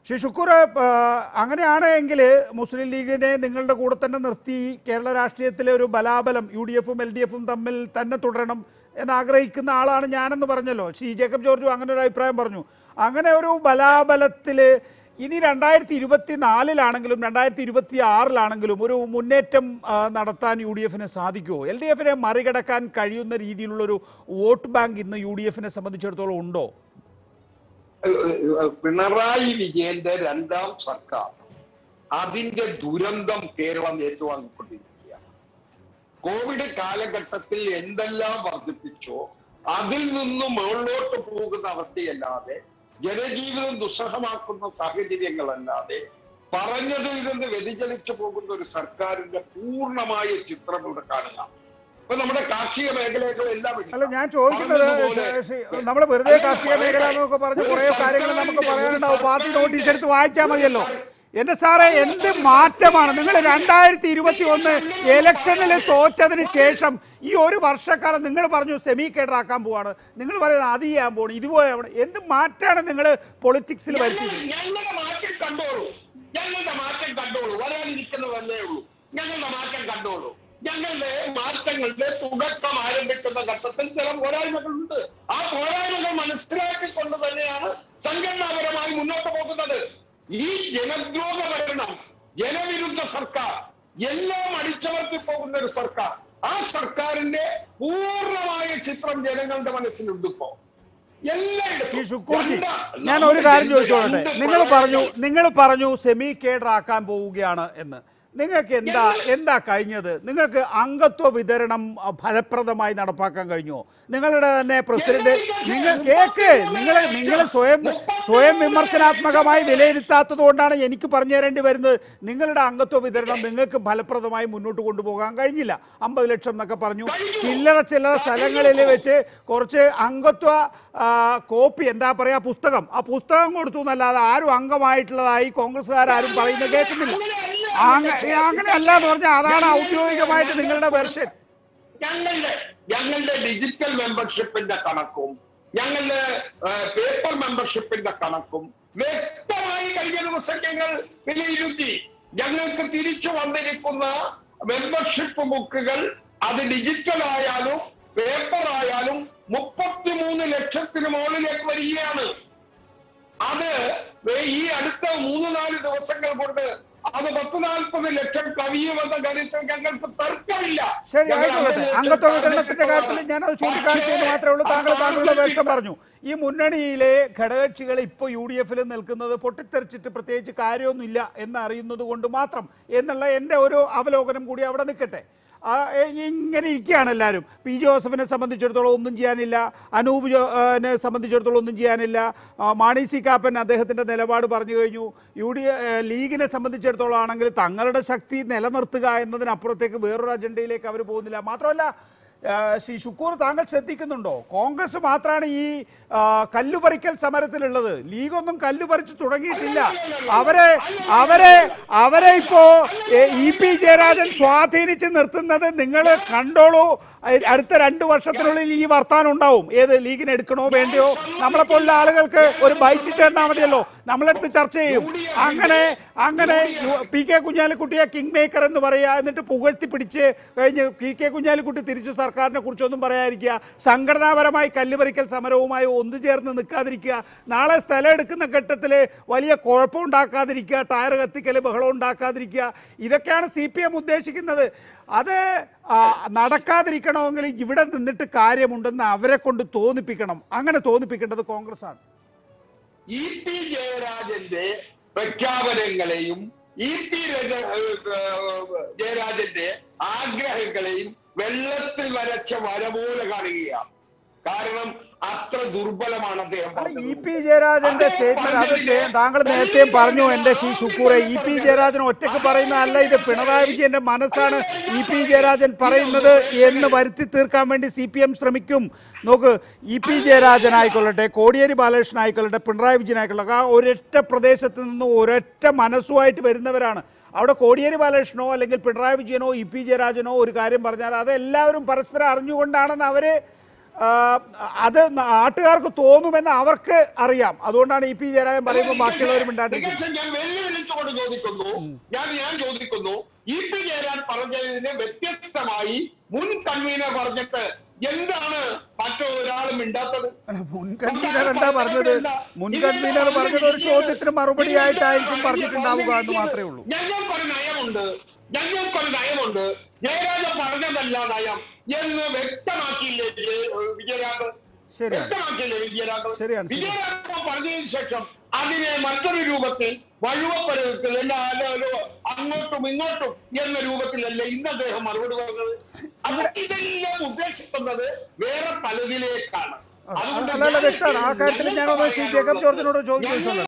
ശ്രീ ഷുക്കൂർ ആ, അങ്ങനെയാണ് എങ്കിൽ മുസ്ലിം ലീഗിനെ നിങ്ങളുടെ കൂടെ തന്നെ നിർത്തി കേരള രാഷ്ട്രീയത്തിലെ ഒരു ബലാബലം യു ഡി എഫും എൽ ഡി എഫും തമ്മിൽ തന്നെ തുടരണം എന്ന് ആഗ്രഹിക്കുന്ന ആളാണ് ഞാനെന്ന് പറഞ്ഞല്ലോ ശ്രീ ജേക്കബ് ജോർജും അങ്ങനെ ഒരു അഭിപ്രായം പറഞ്ഞു അങ്ങനെ ഒരു ബലാബലത്തിൽ ഇനി രണ്ടായിരത്തി ഇരുപത്തി നാലിലാണെങ്കിലും രണ്ടായിരത്തി ഇരുപത്തി ആറിലാണെങ്കിലും ഒരു മുന്നേറ്റം ആ, നടത്താൻ യു ഡി എഫിന് സാധിക്കുമോ എൽ ഡി എഫിനെ മറികടക്കാൻ കഴിയുന്ന രീതിയിലുള്ളൊരു വോട്ട് ബാങ്ക് ഇന്ന് യു ഡി എഫിനെ സംബന്ധിച്ചിടത്തോളം ഉണ്ടോ പിണറായി വിജയന്റെ രണ്ടാം സർക്കാർ അതിന്റെ ദുരന്തം കേരളം ഏറ്റുവാങ്ങിക്കൊണ്ടിരിക്കുകയാണ് കോവിഡ് കാലഘട്ടത്തിൽ എന്തെല്ലാം വർദ്ധിപ്പിച്ചോ അതിൽ നിന്നും മുകളിലോട്ട് പോകുന്ന അവസ്ഥയല്ലാതെ ജനജീവിതം ദുസ്സഹമാക്കുന്ന സാഹചര്യങ്ങളല്ലാതെ പറഞ്ഞതിൽ നിന്ന് വ്യതിചലിച്ചു പോകുന്ന ഒരു സർക്കാരിന്റെ പൂർണ്ണമായ ചിത്രം ഇവിടെ കാണുക ഇപ്പൊ നമ്മുടെ കാർഷിക മേഖലകളെല്ലാം എടുക്കാം. അല്ല ഞാൻ ചോദിക്കുന്നത് പറഞ്ഞതുപോലെ- നമ്മൾ വെറുതെ കാർഷിക മേഖല എന്നൊക്കെ പറഞ്ഞ് ഒരു കുറേ കാര്യങ്ങൾ നമുക്ക് സർക്കാരിന്റെ പറയാനുണ്ടാവും ഒരു പാർട്ടി സർക്കാരിന്റെ നോട്ടീസ് എടുത്ത് വായിച്ചാൽ മതിയല്ലോ ഒരു എന്റെ സാറേ എന്ത് മാറ്റമാണ് നിങ്ങൾ രണ്ടായിരത്തി ഇരുപത്തി ഒന്ന് ഇലക്ഷനിൽ തോറ്റതിന് ശേഷം ഈ ഒരു വർഷക്കാലം നിങ്ങൾ പറഞ്ഞു സെമി കേഡറാക്കാൻ പോവാണ് നിങ്ങൾ പറയുന്നത് അത് ചെയ്യാൻ പോകണം ഇതുപോലെ ആവണം. എന്ത് മാറ്റാണ് നിങ്ങൾ പൊളിറ്റിക്സിൽ വരുത്തിയത് ഞങ്ങൾ- ഞങ്ങളുടെ മാറ്റം കണ്ടോളൂ ഞങ്ങളുടെ മാറ്റം കണ്ടോളൂ വരാനിരിക്കുന്നതല്ലേ ഉള്ളൂ ഞങ്ങളുടെ മാറ്റം കണ്ടോളൂ ഞങ്ങളുടെ മാറ്റങ്ങളുടെ തുടക്കം ആരംഭിക്കുന്ന ഘട്ടത്തിൽ ചില പോരായ്മകളുണ്ട് ആ പോരായ്മകൾ മനസ്സിലാക്കിക്കൊണ്ട് തന്നെയാണ് സംഘടനാപരമായി മുന്നോട്ട് പോകുന്നത് ഈ ജനദ്രോഹ ഭരണം ജനവിരുദ്ധ സർക്കാർ എല്ലാം അടിച്ചമർത്തി പോകുന്ന ഒരു സർക്കാർ ആ സർക്കാരിന്റെ പൂർണ്ണമായ ചിത്രം ജനങ്ങളുടെ മനസ്സിലുണ്ട് ഇപ്പോ ശ്രീ എല്ലായിടത്തും ഷുക്കൂർജി രണ്ട് ഞാൻ ഒരു കാര്യം ചോദിച്ചോട്ടെ രണ്ട് നിങ്ങൾ പ്രളയങ്ങൾ- പറഞ്ഞു നിങ്ങൾ പറഞ്ഞു സെമി കേഡറാക്കാൻ പോവുകയാണ് എന്ന് നിങ്ങൾക്ക് എന്താ എന്താ കഴിഞ്ഞത് നിങ്ങൾക്ക് അംഗത്വ വിതരണം അ, ഫലപ്രദമായി നടപ്പാക്കാൻ കഴിഞ്ഞോ നിങ്ങളുടെ തന്നെ പ്രസിഡന്റ് നിങ്ങൾ കേക്ക് നിങ്ങൾ നിങ്ങൾ സ്വയം സ്വയം വിമർശനാത്മകമായി വിലയിരുത്താത്തത് കൊണ്ടാണ് എനിക്ക് പറഞ്ഞു തരേണ്ടി വരുന്നത് നിങ്ങളുടെ അംഗത്വ വിതരണം നിങ്ങൾക്ക് ഫലപ്രദമായി മുന്നോട്ട് കൊണ്ടുപോകാൻ കഴിഞ്ഞില്ല അമ്പത് ലക്ഷം എന്നൊക്കെ പറഞ്ഞു ചില്ലറ ചില്ലറ സ്ഥലങ്ങളിൽ വെച്ച് കുറച്ച് അംഗത്വ ആ, കോപ്പി എന്താ പറയാ പുസ്തകം ആ പുസ്തകം കൊടുത്തു എന്നല്ലാതെ ആരും അംഗമായിട്ടുള്ളതായി കോൺഗ്രസ്സുകാരും പറയുന്നത് കേൾക്കുന്നില്ല അങ്ങ- അങ്ങനെ അല്ല എന്ന് പറഞ്ഞാൽ അതാണ് ഔദ്യോഗികമായിട്ട് നിങ്ങളുടെ വെർഷൻ ഞങ്ങളുടെ ഞങ്ങളുടെ ഡിജിറ്റൽ മെമ്പർഷിപ്പിന്റെ കണക്കും ഞങ്ങളുടെ പേപ്പർ മെമ്പർഷിപ്പിന്റെ കണക്കും വ്യക്തമായി കഴിഞ്ഞ ദിവസം ഞങ്ങൾ വിലയിരുത്തി ഞങ്ങൾക്ക് തിരിച്ചു വന്നിരിക്കുന്ന മെമ്പർഷിപ്പ് ബുക്കുകൾ അത് ഡിജിറ്റൽ ആയാലും പേപ്പർ ആയാലും മുപ്പത്തിമൂന്ന് ലക്ഷത്തിന് മുകളിലേക്ക് വരികയാണ് അത് വേ- ഈ അടുത്ത മൂന്ന് നാല് ദിവസങ്ങൾ കൊണ്ട് അത് പത്ത് നാൽപ്പത് ലക്ഷം കവിയുമെന്ന കാര്യത്തിൽ ഞങ്ങൾക്ക് തർക്കമില്ല ശരി ഞങ്ങൾ ആയിക്കോട്ടെ അമ്പത് ലക്ഷം അംഗത്വ വിതരണത്തിന്റെ ടാർഗറ്റ് കാര്യത്തിൽ ഞാൻ അത് ചൂണ്ടിക്കാണിച്ചത് പക്ഷേ മാത്രമേ ഉള്ളൂ താങ്കൾ ആ താങ്കളുടെ ടാർഗറ്റ് വേഷം പറഞ്ഞു ഈ മുന്നണിയിലെ ഘടകകക്ഷികൾ ഇപ്പോൾ യു ഡി എഫിൽ നിൽക്കുന്നത് പൊട്ടിത്തെറിച്ചിട്ട് പ്രത്യേകിച്ച് കാര്യമൊന്നുമില്ല എന്ന് അറിയുന്നത് കൊണ്ട് മാത്രം എന്നുള്ള എൻ്റെ ഒരു അവലോകനം കൂടി അവിടെ നിൽക്കട്ടെ ആ, എ- ഇങ്ങനെ ഇരിക്കുകയാണ് എല്ലാവരും പി ജോസഫിനെ സംബന്ധിച്ചിടത്തോളം ഒന്നും ചെയ്യാനില്ല അനൂപ് ജോ നെ സംബന്ധിച്ചിടത്തോളം ഒന്നും ചെയ്യാനില്ല ആ, മാണി സി കാപ്പൻ അദ്ദേഹത്തിൻ്റെ നിലപാട് പറഞ്ഞു കഴിഞ്ഞു യു ഡി എ, ലീഗിനെ സംബന്ധിച്ചിടത്തോളം ആണെങ്കിൽ തങ്ങളുടെ ശക്തി നിലനിർത്തുക എന്നതിനപ്പുറത്തേക്ക് വേറൊരു അജണ്ടയിലേക്ക് അവർ പോകുന്നില്ല മാത്രമല്ല ആ, ശ്രീ ഷുക്കൂർ താങ്കൾ ശ്രദ്ധിക്കുന്നുണ്ടോ കോൺഗ്രസ് മാത്രമാണ് ഈ ആ, കല്ലുപറിക്കൽ സമരത്തിലുള്ളത് ലീഗൊന്നും കല്ലുപറിച്ച് തുടങ്ങിയിട്ടില്ല അവരെ അവരെ അവരെ ഇപ്പോ എ, ഇ പി ജയരാജൻ സ്വാധീനിച്ച് നിർത്തുന്നത് നിങ്ങൾ കണ്ടോളൂ അ- അടുത്ത രണ്ട് വർഷത്തിനുള്ളിൽ ഈ വർത്താനം ഉണ്ടാവും ഏത് ലീഗിന് എടുക്കണോ വേണ്ടയോ നമ്മളെ പോലുള്ള ആളുകൾക്ക് ഒരു ബൈറ്റിട്ട് തന്നാൽ മതിയല്ലോ നമ്മളെടുത്ത് ചർച്ച ചെയ്യും അങ്ങനെ അങ്ങനെ യു- പി കെ കുഞ്ഞാലിക്കുട്ടിയെ കിങ് മേക്കർ എന്ന് പറയുക എന്നിട്ട് പുകഴ്ത്തി പിടിച്ച് കഴിഞ്ഞ് പി കെ കുഞ്ഞാലിക്കുട്ടി തിരിച്ച് സർക്കാരിനെ കുറിച്ചൊന്നും പറയാതിരിക്കുക സംഘടനാപരമായി കല്ലുപറിക്കൽ സമരവുമായി ഒന്നു ചേർന്ന് നിൽക്കാതിരിക്കുക നാളെ സ്ഥലം എടുക്കുന്ന ഘട്ടത്തിൽ വലിയ കുഴപ്പമുണ്ടാക്കാതിരിക്കുക ടയർ കത്തിക്കൽ ബഹളം ഉണ്ടാക്കാതിരിക്കുക ഇതൊക്കെയാണ് സി പി എം ഉദ്ദേശിക്കുന്നത് അത് ആ, നടക്കാതിരിക്കണമെങ്കിൽ ഇവിടെ നിന്നിട്ട് കാര്യമുണ്ടെന്ന് അവരെ കൊണ്ട് തോന്നിപ്പിക്കണം അങ്ങനെ തോന്നിപ്പിക്കേണ്ടത് കോൺഗ്രസ് ആണ് ഇ പി ജയരാജന്റെ പ്രഖ്യാപനങ്ങളെയും ഇ പി രജ- ഏഹ് ജയരാജന്റെ ആഗ്രഹങ്ങളെയും വെള്ളത്തിൽ വരച്ച വര പോലെ കാണുകയാണ് കാരണം അത്ര ദുർബലമാണ് അദ്ദേഹം അല്ല ഇ പറഞ്ഞത്. പി ജയരാജന്റെ സ്റ്റേറ്റ്മെന്റ് അത് നേ- താങ്കൾ നേരത്തെയും പറഞ്ഞു എന്റെ ശ്രീ ഷുക്കൂറെ ഇ പി ജയരാജൻ ഒറ്റയ്ക്ക് പറയുന്നതല്ല ഇത് പിണറായി വിജയന്റെ മനസ്സാണ് ഇ പി ജയരാജൻ പറയുന്നത് എന്ന് വരുത്തി തീർക്കാൻ വേണ്ടി സി പി എം ശ്രമിക്കും നോക്ക് ഇ പി ജയരാജൻ ആയിക്കൊള്ളട്ടെ കോടിയേരി ബാലകൃഷ്ണൻ ആയിക്കൊള്ളട്ടെ പിണറായി വിജയൻ ആയിക്കൊള്ളട്ടെ ആ ഒരൊറ്റ പ്രദേശത്ത് നിന്ന് ഒരൊറ്റ മനസ്സുമായിട്ട് വരുന്നവരാണ് അവിടെ കോടിയേരി ബാലകൃഷ്ണനോ അല്ലെങ്കിൽ പിണറായി വിജയനോ ഇ പി ജയരാജനോ ഒരു കാര്യം പറഞ്ഞാൽ അത് എല്ലാവരും പരസ്പരം അറിഞ്ഞുകൊണ്ടാണെന്ന് അവരെ ആ, അത് നാട്ടുകാർക്ക് തോന്നുമെന്ന് അവർക്ക് അറിയാം അതുകൊണ്ടാണ് ഇ പി ജയരാജൻ പറയുമ്പോൾ ബാക്കിയുള്ളവരും മിണ്ടാണ്ടിരിക്കുന്നത് നികേഷ്, ഞാൻ വെല്ലുവിളിച്ചുകൊണ്ട് ചോദിക്കുന്നു ഞാൻ ഞാൻ ചോദിക്കുന്നു ഇ പി ജയരാജൻ പറഞ്ഞതിന് വ്യത്യസ്തമായി മുൻ കൺവീനർ പറഞ്ഞിട്ട് എന്താണ് മറ്റൊരാളും മിണ്ടാത്തത് അല്ല, മുൻ കൺവീനർ എന്താ പറഞ്ഞത് മുൻ കൺവീനർ പറഞ്ഞത് ഒരു ചോദ്യത്തിന് മറുപടി ആയിട്ടായിരിക്കും പറഞ്ഞിട്ടുണ്ടാവുക എന്ന് മാത്രമേ ഉള്ളൂ ഞങ്ങൾക്കൊരു നയമുണ്ട് ഞങ്ങൾക്കൊരു നയമുണ്ട് ജയരാജൻ പറഞ്ഞതല്ല നയം എന്ന് വ്യക്തമാക്കിയില്ലേ ജയ- വിജയരാഘവൻ ശരിയാണ് വ്യക്തമാക്കിയില്ലേ വിജയരാഘവൻ ശരിയാണ്, ശരിയാണ്. വിജയരാഘവൻ പറഞ്ഞതിന് ശേഷം അതിനെ മറ്റൊരു രൂപത്തിൽ വഴുവപ്പരത്തിൽ എല്ലാ ഒരു അങ്ങോട്ടും ഇങ്ങോട്ടും എന്ന രൂപത്തിലല്ല ഇന്ന് അദ്ദേഹം മറുപടി പറഞ്ഞത് അപ്പൊ ഇതെല്ലാം ഉദ്ദേശിക്കുന്നത് വേറെ പലതിലേക്കാണ് അതുകൊണ്ട് അല്ല അല്ല വ്യക്തമാണ് ആ കാര്യത്തിൽ ഞാനൊന്ന് ശ്രീ ജേക്കബ് ജോർജിനോട് ചോദിച്ചു ഞങ്ങൾ